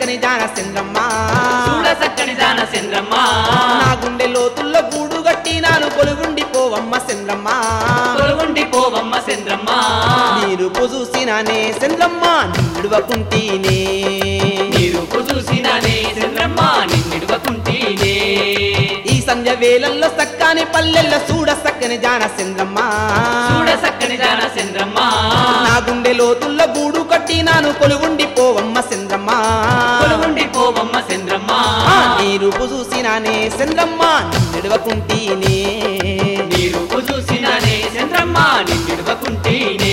సక్కని జాన చంద్రమ్మ చూడ సక్కని దాన చంద్రమ్మ నా గుండె లోతుల్లో గూడు గట్టినాను కొలుగుండి పోవమ్మ చంద్రమ్మ తొలగుండి పోవమ్మ చంద్రమ్మ నీరు చూసినానే చంద్రమ్మ నిడువకుంటీనే నీరు చూసినానే చంద్రమ్మ నిన్నిడువకుంటీనే ఈ సంధ్య వేళల్లో సక్కాని పల్లెల్లో చూడ సక్కని జాన చంద్రమ్మ చూడ సక్కని దాన చంద్రమ్మ నా గుండె లోతుల్లో గూడు కట్టినాను కొలుగుండి పోవమ్మ చంద్రమ్మ తొలగుండి పోవమ్మ చంద్రమ్మ ఆ నీరు చూసినానే చంద్రమ్మ నిడువకుంటీనే నీరు చూసినానే చంద్రమ్మ నిన్నిడువకుంటీనే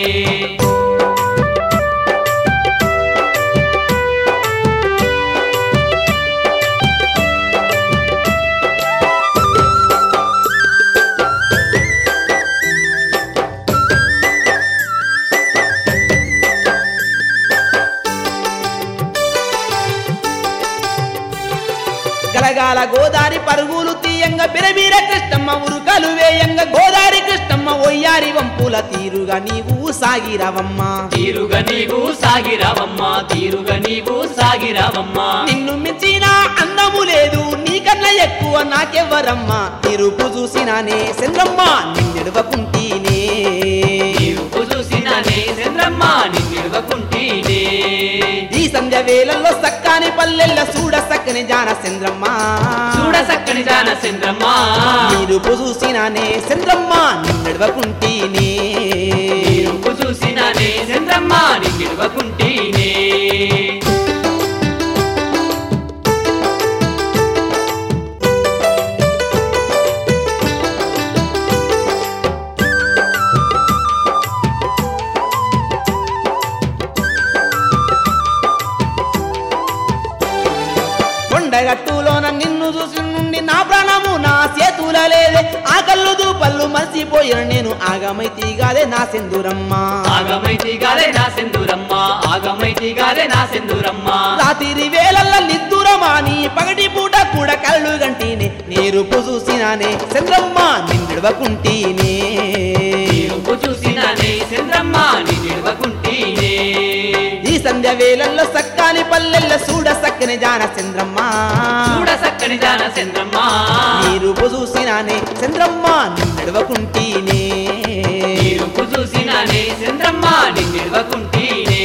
గలగాల గోదారి పరుగులు తీయంగ బిరబీర కృష్ణమ్మ ఉరుకలు వేయంగ గోదారి కృష్ణమ్మ ఒయ్యారి వంపుల తీరుగా నీవు సాగిరవమ్మ తీరుగా నీవు సాగిరావమ్మ తీరుగా నీవు సాగిరావమ్మ నిన్ను మించిన అందము లేదు నీకన్నా ఎక్కువ నాకెవ్వరమ్మా తీరుపు చూసినానే చంద్రమ్మ నిన్నెడవకుంటీనే నీవు చూసినానే చంద్రమ్మ నిన్నిడువకుంటీనే ఈ సంధ్య వేళల్లో సక్కాని పల్లెల్ల చూడ సక్కని జాన చంద్రమ్మ చూడ సక్కని దాన చంద్రమ్మ తీరుపు చూసినానే చంద్రమ్మ నిన్నెడవకుంటీనే నీవు చూసినానే చంద్రమ్మ నిన్నిడువకుంటీనే కొండగట్టులోన నిన్ను చూసి నుండి నా ప్రాణము నా చేతుల లేదే ఆ కళ్ళు దూపళ్ళు మర్చిపోయిన నేను ఆగమైతి గాదే నా సెందురమ్మ ఆగమైతి గారే నా సెందురమ్మ ఆగమైతి గారే నా సెందురమ్మ రాత్రి వేళల్ల నిద్దురమాని పగటి పూట కూడా కళ్ళు గంటినే నీరుపు చూసినానే చంద్రమ్మ నిన్నడవకుంటీనే నీవు చూసినానే చంద్రమ్మ నిన్నిడువకుంటీనే ఈ సంధ్య వేళల్లో సక్కాని పల్లెల్ల చూడ సక్కని జాన చంద్రమ్మ చూడ సక్కని దాన చంద్రమ్మ నీరుపు చూసినానే చంద్రమ్మ నిన్నడవకుంటీనే నీవు చూసినానే చంద్రమ్మ నిన్నిడువకుంటీనే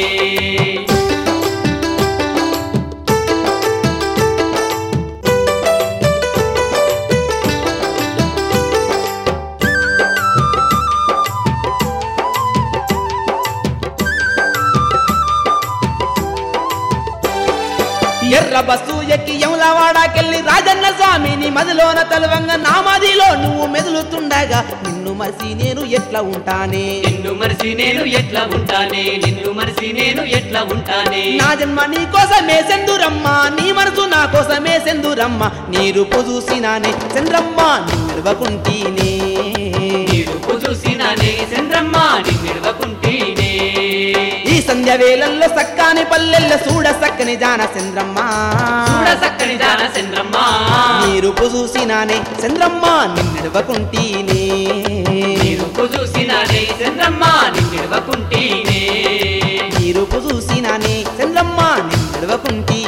ఎర్ర బస్సు ఎక్కి యములవాడకెళ్ళి రాజన్న స్వామిని మదిలోన తలవంగ నా మదిలో నువ్వు మెదులుతుండగా నిన్ను మరిసి నేను ఎట్లా ఉంటానే నిన్ను మరిసి నేను ఎట్లా ఉంటానే నిన్ను మరిసి నేను ఎట్లా ఉంటానే నా జన్మ నీ కోసమే సెందురమ్మ నీ మనసు నా కోసమే సెందురమ్మ నీ రూపు చూసినానే చంద్రమ్మ నిలవకుంటీనే నీరు చూసినానే చంద్రమ్మ నిన్నిడువకుంటీనే ఈ సంధ్య వేళల్లో సక్కాని పల్లెల్లో చూడ సక్కని జాన చంద్రమ్మ చూడ సక్కని దాన చంద్రమ్మ నీ రూపు చూసినానే చంద్రమ్మ నిన్నడవకుంటీనే నీరు చూసినానే చంద్రమ్మ నిన్నిడువకుంటీనే నీ రూపు చూసినానే చంద్రమ్మ నిన్నడవకుంటీ